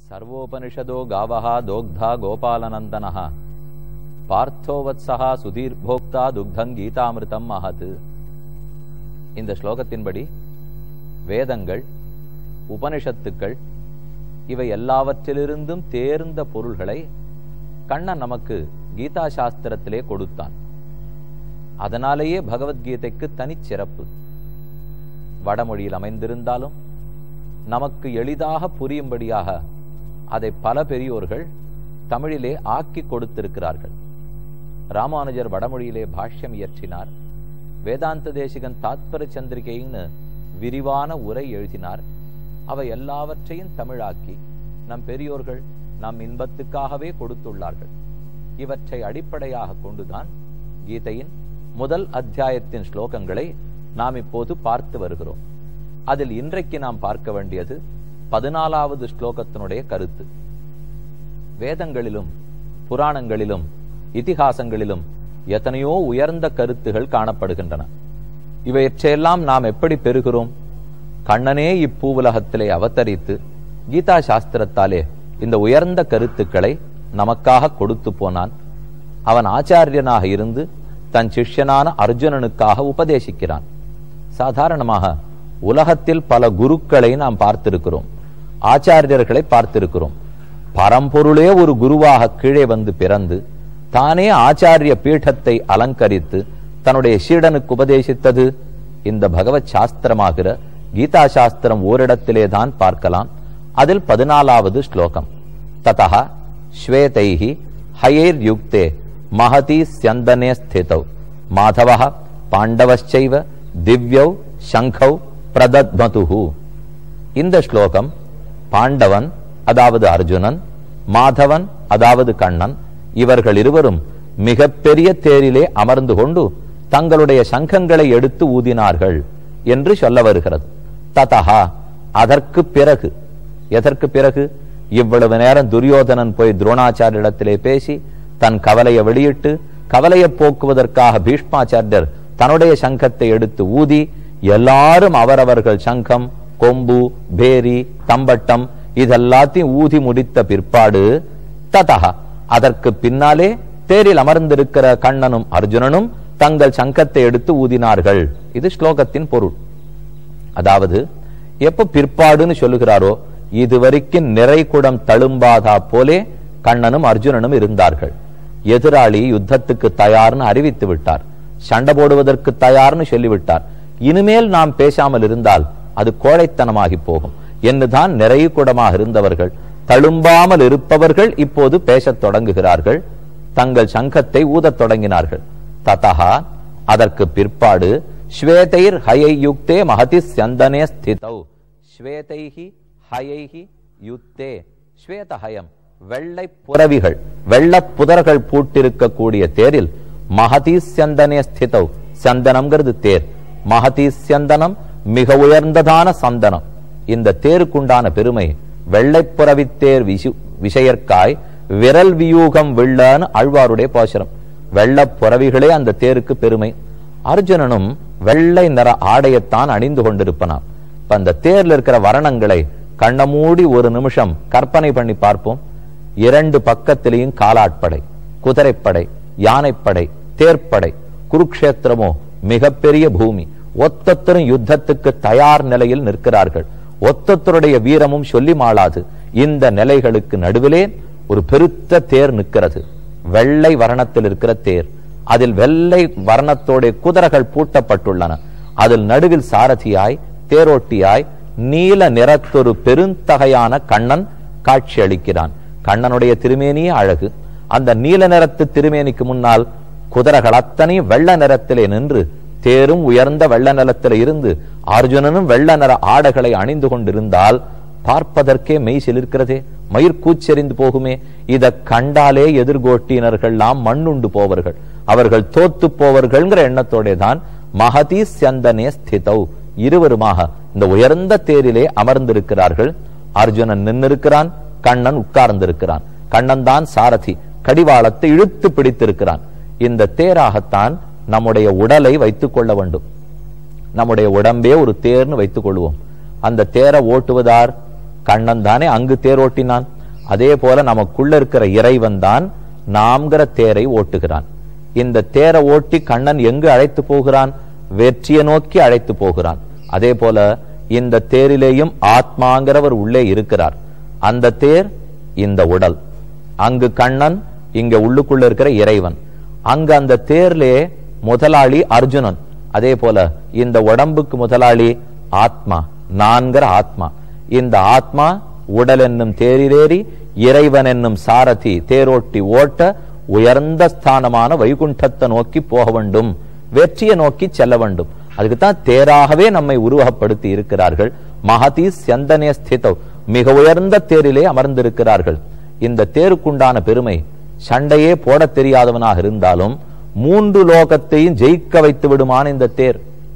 सर्वोपनिषदो गावः दोग्धा गोपालनन्दनः பார்த்தோவத்சகா சுதீர்போக்தா துக்தங் கீதாமிருதம் மகது இந்த ஸ்லோகத்தின்படி வேதங்கள் உபனிஷத்துக்கள் இவை எல்லாவற்றிலிருந்தும் தேர்ந்த பொருள்களை கண்ணன் நமக்கு கீதா சாஸ்திரத்திலே கொடுத்தான் அதனாலேயே பகவத்கீதைக்கு தனிச்சிறப்பு வடமொழியில் அமைந்திருந்தாலும் நமக்கு எளிதாக புரியும்படியாக அதை பல பெரியோர்கள் தமிழிலே ஆக்கி கொடுத்திருக்கிறார்கள் ராமானுஜர் வடமொழியிலே பாஷ்யம் இயற்றினார் வேதாந்த தேசிகன் தாத்பர சந்திரிகைன்னு விரிவான உரை எழுதினார் அவை எல்லாவற்றையும் தமிழாக்கி நம் பெரியோர்கள் நம் இன்பத்துக்காகவே கொடுத்துள்ளார்கள் இவற்றை அடிப்படையாக கொண்டுதான் கீதையின் முதல் அத்தியாயத்தின் ஸ்லோகங்களை நாம் இப்போது பார்த்து வருகிறோம் அதில் இன்றைக்கு நாம் பார்க்க வேண்டியது பதினாலாவது ஸ்லோகத்தினுடைய கருத்து வேதங்களிலும் புராணங்களிலும் இதிகாசங்களிலும் எத்தனையோ உயர்ந்த கருத்துகள் காணப்படுகின்றன இவையற்றையெல்லாம் நாம் எப்படி பெறுகிறோம் கண்ணனே இப்பூவுலகத்திலே அவதரித்து கீதா சாஸ்திரத்தாலே இந்த உயர்ந்த கருத்துக்களை நமக்காக கொடுத்து போனான் அவன் ஆச்சாரியனாக இருந்து தன் சிஷ்யனான அர்ஜுனனுக்காக உபதேசிக்கிறான் சாதாரணமாக உலகத்தில் பல குருக்களை நாம் பார்த்திருக்கிறோம் ஆச்சாரியர்களை பார்த்திருக்கிறோம் பரம்பொருளே ஒரு குருவாக கீழே வந்து பிறந்து தானே ஆச்சாரிய பீഠத்தை அலங்கரித்து தன்னுடைய சீடனுக்கு உபதேசித்தது இந்த பகவத் சாஸ்திரமாகிற கீதா சாஸ்திரம் ஓரிடத்திலே தான் பார்க்கலாம் அதில் பதினாலாவது ஸ்லோகம் ததா ஸ்வேதைஹி ஹயேர் யுக்தே மகதி ஸ்யந்தனே ஸ்திதௌ மாதவ பாண்டவச்சைவ திவ்யௌ சங்கௌ பிரதத்மதுஹு இந்த ஸ்லோகம் பாண்டவன் அதாவது அர்ஜுனன் மாதவன் அதாவது கண்ணன் இவர்கள் இருவரும் மிகப்பெரிய தேரிலே அமர்ந்து கொண்டு தங்களுடைய சங்கங்களை எடுத்து ஊதினார்கள் என்று சொல்ல வருகிறது ததா அதற்கு பிறகு எதற்கு பிறகு இவ்வளவு நேரம் துரியோதனன் போய் துரோணாச்சாரியிடத்திலே பேசி தன் கவலையை வெளியிட்டு கவலையை போக்குவதற்காக பீஷ்மாச்சாரியர் தன்னுடைய சங்கத்தை எடுத்து ஊதி எல்லாரும் அவரவர்கள் சங்கம் கொம்பு பேரி தம்பட்டம் இதெல்லாத்தையும் ஊதி முடித்த பிற்பாடு ததா அதற்கு பின்னாலே தேரில் அமர்ந்திருக்கிற கண்ணனும் அர்ஜுனனும் தங்கள் சங்கத்தை எடுத்து ஊதினார்கள் இது ஸ்லோகத்தின் பொருள் அதாவது எப்ப பிற்பாடுன்னு சொல்லுகிறாரோ இதுவரைக்கும் நிறைகுடம் தழும்பாதா போலே கண்ணனும் அர்ஜுனனும் இருந்தார்கள் எதிராளி யுத்தத்துக்கு தயார்னு அறிவித்து விட்டார் சண்டை போடுவதற்கு தயார்னு சொல்லிவிட்டார் இனிமேல் நாம் பேசாமல் இருந்தால் அது கோழைத்தனமாகி போகும் என்னுதான் நிறைய கூடமாக இருந்தவர்கள் தழும்பாமல் இருப்பவர்கள் இப்போது பேசத் தொடங்குகிறார்கள் தங்கள் சங்கத்தை ஊதத் தொடங்கினார்கள் ததா அதற்கு பிற்பாடு ஸ்வேதைர் ஹயை யுக்தே மகதி சந்தனே ஸ்திதௌ ஸ்வேதைஹி ஹயைஹி யுக்தே ஸ்வேதஹயம் வெள்ளை புறவிகள் வெள்ள புதர்கள் பூட்டிருக்கக்கூடிய தேரில் மகதி சந்தனே ஸ்திதௌ சந்தனம்ங்கிறது தேர் மகதி சந்தனம் மிக உயர்ந்ததான சந்தனம் இந்த தேருக்குண்டான பெருமை வெள்ளைப்புறவித்தேர் விஷு விஷயற்காய் விரல் வியூகம் வெள்ளன்னு ஆழ்வாருடைய போஷரம் வெள்ள புறவிகளே அந்த தேருக்கு பெருமை அர்ஜுனனும் வெள்ளை நிற ஆடையத்தான் அணிந்து கொண்டிருப்பனாம் இப்ப அந்த தேர்ல இருக்கிற வர்ணங்களை கண்ண மூடி ஒரு நிமிஷம் கற்பனை பண்ணி பார்ப்போம் இரண்டு பக்கத்திலேயும் காலாட்படை குதிரைப்படை யானைப்படை தேர்ப்படை குருக்ஷேத்திரமோ மிகப்பெரிய பூமி ஒத்தத்தரும் யுத்தத்துக்கு தயார் நிலையில் நிற்கிறார்கள் ஒத்தத்தருடைய வீரமும் சொல்லி மாளாது இந்த நிலைகளுக்கு நடுவிலே ஒரு பெருத்த தேர் நிற்கிறது வெள்ளை வர்ணத்தில் இருக்கிற தேர் அதில் வெள்ளை வர்ணத்தோட குதிரைகள் பூட்டப்பட்டுள்ளன அதில் நடுவில் சாரதியாய் தேரோட்டியாய் நீல நிறத்தொரு பெருந்தகையான கண்ணன் காட்சி அளிக்கிறான் கண்ணனுடைய திருமேனியே அழகு அந்த நீல நிறத்து திருமேனிக்கு முன்னால் குதிரைகள் அத்தனையும் வெள்ள நிறத்திலே நின்று தேரும் உயர்ந்த வெள்ள நிலத்தில இருந்து அர்ஜுனனும் வெள்ள நிற ஆடைகளை அணிந்து கொண்டிருந்தால் பார்ப்பதற்கே மெய் சிலிர்க்கிறதே மயிர் கூச்செறிந்து போகுமே இத கண்டாலே எதிர்கோட்டினர்கள்லாம் மண்ணுண்டு போவர்கள் அவர்கள் தோத்து போவர்கள்ங்கிற எண்ணத்தோட தான் மகதி சந்தனே ஸ்திதௌ இருவருமாக இந்த உயர்ந்த தேரிலே அமர்ந்திருக்கிறார்கள் அர்ஜுனன் நின்னிருக்கிறான் கண்ணன் உட்கார்ந்திருக்கிறான் கண்ணன் தான் சாரதி கடிவாளத்தை இழுத்து பிடித்திருக்கிறான் இந்த தேராகத்தான் நம்முடைய உடலை வைத்துக் கொள்ள வேண்டும் நம்முடைய உடம்பே ஒரு தேர்னு வைத்துக் கொள்வோம் அந்த தேரை ஓட்டுவதார் கண்ணன் தானே அங்கு தேர் ஓட்டினான் அதே போல நமக்குள்ள இருக்கிற இறைவன் தான் நாம்கிற தேரை ஓட்டுகிறான் இந்த தேரை ஓட்டி கண்ணன் எங்கு அழைத்து போகிறான் வெற்றியை நோக்கி அழைத்து போகிறான் அதே போல இந்த தேரிலேயும் ஆத்மாங்கிறவர் உள்ளே இருக்கிறார் அந்த தேர் இந்த உடல் அங்கு கண்ணன் இங்க உள்ளுக்குள்ள இருக்கிற இறைவன் அங்க அந்த தேர்லே முதலாளி அர்ஜுனன் அதே போல இந்த உடம்புக்கு முதலாளி ஆத்மா நான்கிற ஆத்மா இந்த ஆத்மா உடல் என்னும் தேரிலேறி இறைவன் என்னும் சாரதி தேரோட்டி ஓட்ட உயர்ந்த ஸ்தானமான வைகுண்டத்தை நோக்கி போக வேண்டும் வெற்றியை நோக்கி செல்ல வேண்டும் அதுக்கு தான் தேராகவே நம்மை உருவகப்படுத்தி இருக்கிறார்கள் மகதி செந்தனே ஸ்திதவ் மிக உயர்ந்த தேரிலே அமர்ந்திருக்கிறார்கள் இந்த தேருக்குண்டான பெருமை சண்டையே போட தெரியாதவனாக இருந்தாலும் மூன்று லோகத்தையும் ஜெயிக்க வைத்து விடுமான இந்த தேர்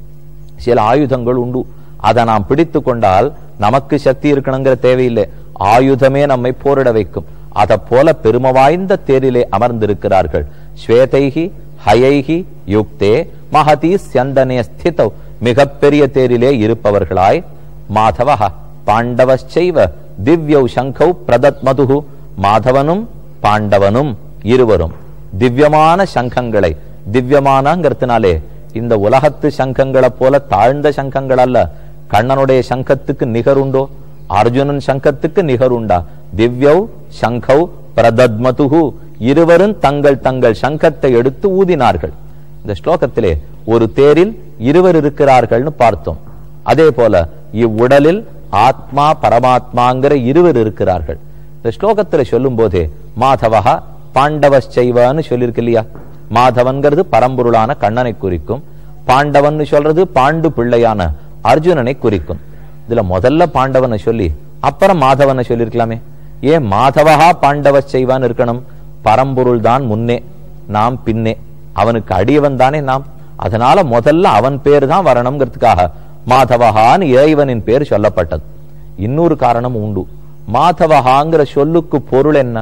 சில ஆயுதங்கள் உண்டு அதை நாம் பிடித்து கொண்டால் நமக்கு சக்தி இருக்கணுங்கிற தேவையில்லை ஆயுதமே நம்மை போரிட வைக்கும் அதை போல பெருமை வாய்ந்த தேரிலே அமர்ந்திருக்கிறார்கள் ஸ்வேதைகி ஹயைகி யுக்தே மகதி சந்தனே ஸ்திதவ் மிகப்பெரிய தேரிலே இருப்பவர்களாய் மாதவ பாண்டவச்சைவ திவ்யௌ சங்கௌ பிரதத்மதுகு மாதவனும் பாண்டவனும் இருவரும் திவ்யமான சங்கங்களை திவ்யமானங்கிறதுனாலே இந்த உலகத்து சங்கங்களை போல தாழ்ந்த சங்கங்கள் அல்ல கண்ணனுடைய சங்கத்துக்கு நிகருண்டோ அர்ஜுனன் சங்கத்துக்கு நிகருண்டா திவ்யௌ சங்கௌ பிரதத்மதுகு இருவரும் தங்கள் தங்கள் சங்கத்தை எடுத்து ஊதினார்கள் இந்த ஸ்லோகத்திலே ஒரு தேரில் இருவர் இருக்கிறார்கள்னு பார்த்தோம் அதே போல இவ்வுடலில் ஆத்மா பரமாத்மாங்கிற இருவர் இருக்கிறார்கள் இந்த ஸ்லோகத்துல சொல்லும் போதே மாதவகா பாண்டவச்சைவன்னு சொல்லியிருக்கு இல்லையா மாதவன்கிறது பரம்பொருளான கண்ணனை குறிக்கும் பாண்டவன் சொல்றது பாண்டு பிள்ளையான அர்ஜுனனை குறிக்கும் இதுல முதல்ல பாண்டவனை சொல்லி அப்புறம் மாதவனை சொல்லியிருக்கலாமே ஏன் மாதவகா பாண்டவ செய்வான் இருக்கணும் பரம்பொருள் தான் முன்னே நாம் பின்னே அவனுக்கு அடியவன் தானே நாம் அதனால முதல்ல அவன் பேர் தான் வரணுங்கிறதுக்காக மாதவகான்னு இறைவனின் பேர் சொல்லப்பட்டது இன்னொரு காரணம் உண்டு மாதவகாங்கிற சொல்லுக்கு பொருள் என்ன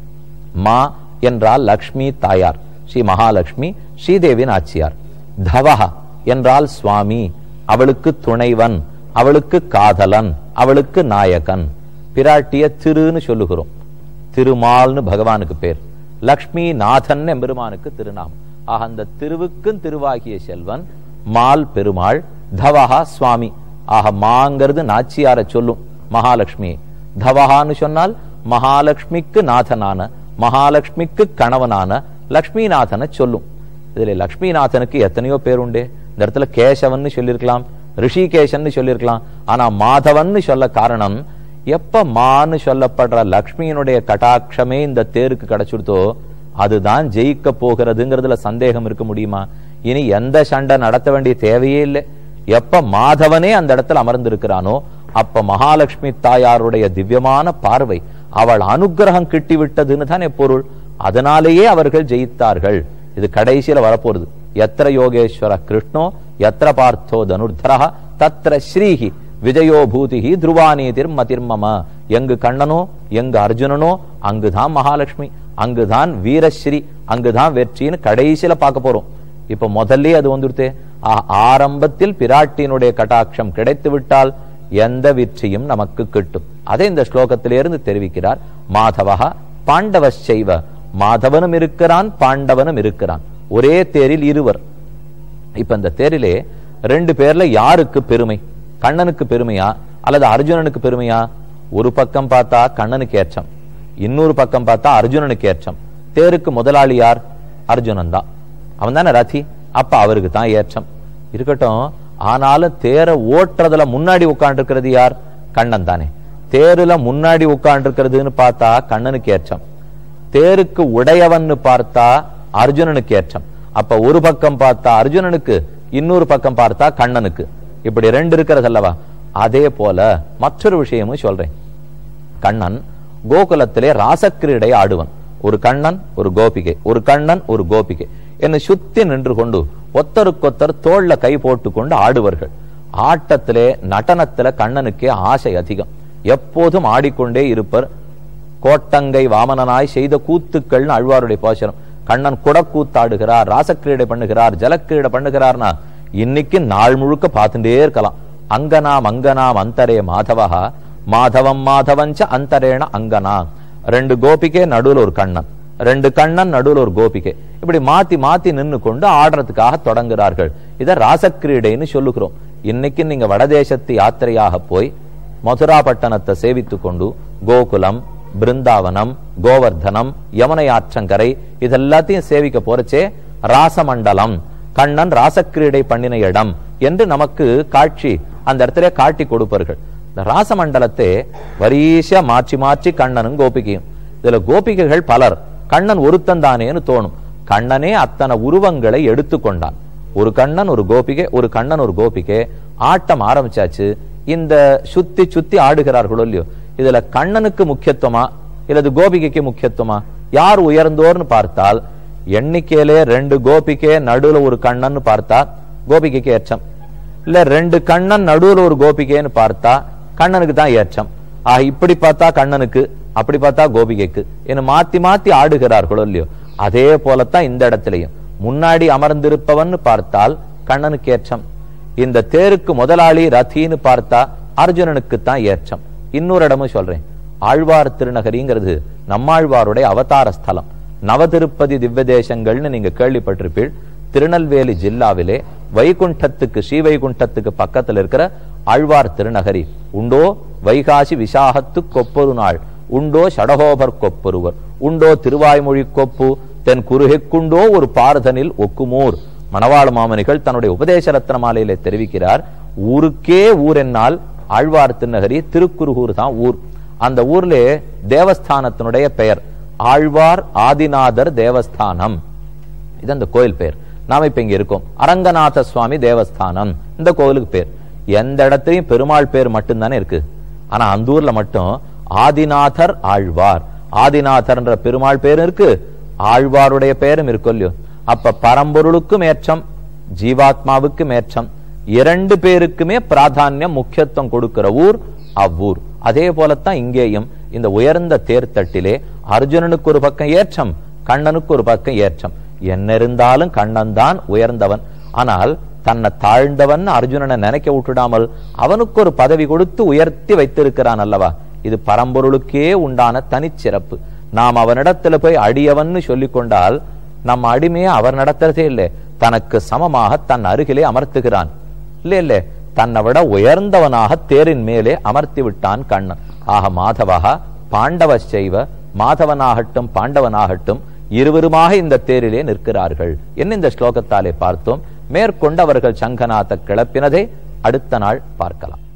மா என்றால் லக்ஷ்மி தாயார் ஸ்ரீ மகாலட்சுமி ஸ்ரீதேவி நாச்சியார் தவஹ என்றால் சுவாமி அவளுக்கு துணைவன் அவளுக்கு காதலன் அவளுக்கு நாயகன் பிராட்டிய திருன்னு சொல்லுகிறோம் திருமால்னு பகவானுக்கு பேர் லக்ஷ்மி நாதன் எம்பெருமானுக்கு திருநாமம் ஆக அந்த திருவுக்கும் திருவாகிய செல்வன் மால் பெருமாள் தவஹா சுவாமி ஆக மாங்கிறது நாச்சியார சொல்லும் மகாலட்சுமி தவஹான்னு சொன்னால் மகாலட்சுமிக்கு நாதனான மகாலட்சுமிக்கு கணவனான லக்ஷ்மிநாதனை சொல்லும் இதுல லக்ஷ்மிநாதனுக்கு எத்தனையோ பேர் உண்டு இந்த இடத்துல கேசவன் சொல்லியிருக்கலாம் ரிஷிகேஷன் சொல்லியிருக்கலாம் ஆனா மாதவன் சொல்ல காரணம் எப்ப மான்னு சொல்லப்படுற லக்ஷ்மியினுடைய கட்டாட்சமே இந்த தேருக்கு கிடைச்சுடுத்தோ அதுதான் ஜெயிக்க போகிறதுங்கிறதுல சந்தேகம் இருக்க முடியுமா இனி எந்த சண்டை நடத்த வேண்டிய தேவையே இல்லை எப்ப மாதவனே அந்த இடத்துல அமர்ந்திருக்கிறானோ அப்ப மகாலட்சுமி தாயாருடைய திவ்யமான பார்வை அவள் அனுகிரகம் கிட்டி விட்டதுன்னு தானே பொருள் அதனாலேயே அவர்கள் ஜெயித்தார்கள் இது கடைசியில வரப்போறது எத்திர யோகேஸ்வர கிருஷ்ணோ எத்திர பார்த்தோ தனுர்தரா தத்திர ஸ்ரீஹி விஜயோ பூதிஹி துருவாநீதிர் மதிர்மம எங்கு கண்ணனோ எங்கு அர்ஜுனனோ அங்குதான் மகாலட்சுமி அங்குதான் வீரஸ்ரீ அங்குதான் வெற்றின்னு கடைசியில பார்க்க போறோம் இப்ப முதல்ல அது வந்துடுத்தே ஆரம்பத்தில் பிராட்டியினுடைய கட்டாட்சம் கிடைத்து விட்டால் எந்த வெற்றியும் நமக்கு கிட்டும் அதை இந்த ஸ்லோகத்திலிருந்து தெரிவிக்கிறார் மாதவகா பாண்டவ செய்வ மாதவனும் இருக்கிறான் பாண்டவனும் இருக்கிறான் ஒரே தேரில் இருவர் இப்ப இந்த தேரிலே ரெண்டு பேர்ல யாருக்கு பெருமை கண்ணனுக்கு பெருமையா அல்லது அர்ஜுனனுக்கு பெருமையா ஒரு பக்கம் பார்த்தா கண்ணனுக்கு ஏற்றம் இன்னொரு பக்கம் பார்த்தா அர்ஜுனனுக்கு ஏற்றம் தேருக்கு முதலாளி யார் அர்ஜுனன் தான் அவன் தானே ரதி அப்ப அவருக்கு தான் ஏற்றம் இருக்கட்டும் ஆனாலும் தேரை ஓட்டுறதுல முன்னாடி உட்காந்துருக்கிறது யார் கண்ணன் தானே தேருல முன்னாடி உட்காந்துருக்கிறதுன்னு பார்த்தா கண்ணனுக்கு ஏற்றம் தேருக்கு உடையவன்னு பார்த்தா அர்ஜுனனுக்கு ஏற்றம் அப்ப ஒரு பக்கம் பார்த்தா அர்ஜுனனுக்கு இன்னொரு பக்கம் பார்த்தா கண்ணனுக்கு இப்படி ரெண்டு இருக்கிறது அல்லவா அதே போல மற்றொரு விஷயமும் சொல்றேன் கண்ணன் கோகுலத்திலே ராசக்கிரீடை ஆடுவன் ஒரு கண்ணன் ஒரு கோபிகை ஒரு கண்ணன் ஒரு கோபிகை என்னை சுத்தி நின்று கொண்டு ஒத்தருக்கொத்தர் தோல்ல கை போட்டு கொண்டு ஆடுவார்கள் ஆட்டத்திலே நடனத்தில கண்ணனுக்கே ஆசை அதிகம் எப்போதும் ஆடிக்கொண்டே இருப்பர் கோட்டங்கை வாமனனாய் செய்த கூத்துக்கள்னு அழ்வாருடைய பாசனம் கண்ணன் குடக்கூத்தாடுகிறார் ராசக்கிரீடை பண்ணுகிறார் ஜலக்கிரீடை பண்ணுகிறார்னா இன்னைக்கு நாள் முழுக்க பார்த்துட்டே இருக்கலாம் அங்கனாம் அங்கனாம் அந்தரே மாதவா மாதவம் மாதவஞ்ச அந்தரேண அங்கனா ரெண்டு கோபிகை நடுவுல ஒரு கண்ணன் ரெண்டு கண்ணன் நடுவுல ஒரு கோபிகை இப்படி மாத்தி மாத்தி நின்னு கொண்டு ஆடுறதுக்காக தொடங்குகிறார்கள் இத ராசக்கிரீடைன்னு சொல்லுகிறோம் இன்னைக்கு நீங்க வடதேசத்து யாத்திரையாக போய் மதுரா பட்டணத்தை சேவித்துக் கொண்டு கோகுலம் பிருந்தாவனம் கோவர்தனம் யமுனை ஆற்றங்கரை இதெல்லாத்தையும் சேவிக்க போறச்சே ராசமண்டலம் கண்ணன் ராசக்கிரீடை பண்ணின இடம் என்று நமக்கு காட்சி அந்த இடத்துல காட்டி கொடுப்பார்கள் இந்த ராசமண்டலத்தை வரிசையா மாற்றி மாற்றி கண்ணனும் கோபிகையும் இதுல கோபிகைகள் பலர் கண்ணன் ஒருத்தன் தானேன்னு தோணும் கண்ணனே அத்தனை உருவங்களை எடுத்துக்கொண்டான் ஒரு கண்ணன் ஒரு கோபிகை ஒரு கண்ணன் ஒரு கோபிகை ஆட்டம் ஆரம்பிச்சாச்சு இந்த சுத்தி சுத்தி ஆடுகிறார்களோ இல்லையோ இதுல கண்ணனுக்கு முக்கியத்துவமா இல்லது கோபிகைக்கு முக்கியத்துவமா யார் உயர்ந்தோர்னு பார்த்தால் எண்ணிக்கையிலே ரெண்டு கோபிகை நடுவுல ஒரு கண்ணன் பார்த்தா கோபிகைக்கு ஏற்றம் இல்ல ரெண்டு கண்ணன் நடுவுல ஒரு கோபிகைன்னு பார்த்தா கண்ணனுக்கு தான் ஏற்றம் ஆக இப்படி பார்த்தா கண்ணனுக்கு அப்படி பார்த்தா கோபிகைக்கு என்ன மாத்தி மாத்தி ஆடுகிறார்களோ இல்லையோ அதே போலத்தான் இந்த இடத்திலையும் முன்னாடி அமர்ந்திருப்பவன் பார்த்தால் கண்ணனுக்கு ஏற்றம் இந்த தேருக்கு முதலாளி ரத்தின்னு பார்த்தா அர்ஜுனனுக்கு தான் ஏற்றம் இன்னொரு இடமும் சொல்றேன் ஆழ்வார் திருநகரிங்கிறது நம்மாழ்வாருடைய அவதார ஸ்தலம் நவதிருப்பதி திவ்ய தேசங்கள்னு நீங்க கேள்விப்பட்டிருப்பீள் திருநெல்வேலி ஜில்லாவிலே வைகுண்டத்துக்கு ஸ்ரீவைகுண்டத்துக்கு பக்கத்துல இருக்கிற ஆழ்வார் திருநகரி உண்டோ வைகாசி விசாகத்து கொப்பொரு நாள் உண்டோ ஷடகோபர் கொப்பொருவர் உண்டோ திருவாய்மொழி கொப்பு தென் குறுகைக்குண்டோ ஒரு பார்தனில் ஒக்குமூர் மணவாள மாமனிகள் தன்னுடைய உபதேச ரத்ன மாலையிலே தெரிவிக்கிறார் ஊருக்கே ஊர் என்னால் ஆழ்வார் திருநகரி திருக்குறுகூர் தான் ஊர் அந்த ஊர்ல தேவஸ்தானத்தினுடைய பெயர் ஆழ்வார் ஆதிநாதர் தேவஸ்தானம் இது அந்த கோயில் பேர் நாம இப்ப இங்க இருக்கோம் அரங்கநாத சுவாமி தேவஸ்தானம் இந்த கோவிலுக்கு பேர் எந்த இடத்துலயும் பெருமாள் பேர் மட்டும்தானே இருக்கு ஆனா அந்த ஊர்ல மட்டும் ஆதிநாதர் ஆழ்வார் ஆதிநாதர்ன்ற பெருமாள் பேரும் இருக்கு ஆழ்வாருடைய பெயரும் இருக்கும் இல்லையோ அப்ப பரம்பொருளுக்கும் ஏற்றம் ஜீவாத்மாவுக்கும் ஏற்றம் இரண்டு பேருக்குமே பிராதானியம் முக்கியத்துவம் கொடுக்கிற ஊர் அவ்வூர் அதே போலத்தான் இங்கேயும் இந்த உயர்ந்த தேர்தட்டிலே அர்ஜுனனுக்கு ஒரு பக்கம் ஏற்றம் கண்ணனுக்கு ஒரு பக்கம் ஏற்றம் என்ன இருந்தாலும் கண்ணன் தான் உயர்ந்தவன் ஆனால் தன்னை தாழ்ந்தவன் அர்ஜுனனை நினைக்க விட்டுடாமல் அவனுக்கு ஒரு பதவி கொடுத்து உயர்த்தி வைத்திருக்கிறான் அல்லவா இது பரம்பொருளுக்கே உண்டான தனிச்சிறப்பு நாம் அவனிடத்துல போய் அடியவன்னு சொல்லிக் கொண்டால் நம்ம அடிமையை அவர் நடத்துறதே இல்லை தனக்கு சமமாக தன் அருகிலே அமர்த்துகிறான் இல்ல இல்ல தன்னை விட உயர்ந்தவனாக தேரின் மேலே அமர்த்தி விட்டான் கண்ணன் ஆக மாதவா பாண்டவ செய்வ மாதவனாகட்டும் பாண்டவனாகட்டும் இருவருமாக இந்த தேரிலே நிற்கிறார்கள் என்ன இந்த ஸ்லோகத்தாலே பார்த்தோம் மேற்கொண்டு அவர்கள் சங்கநாத கிளப்பினதை அடுத்த நாள் பார்க்கலாம்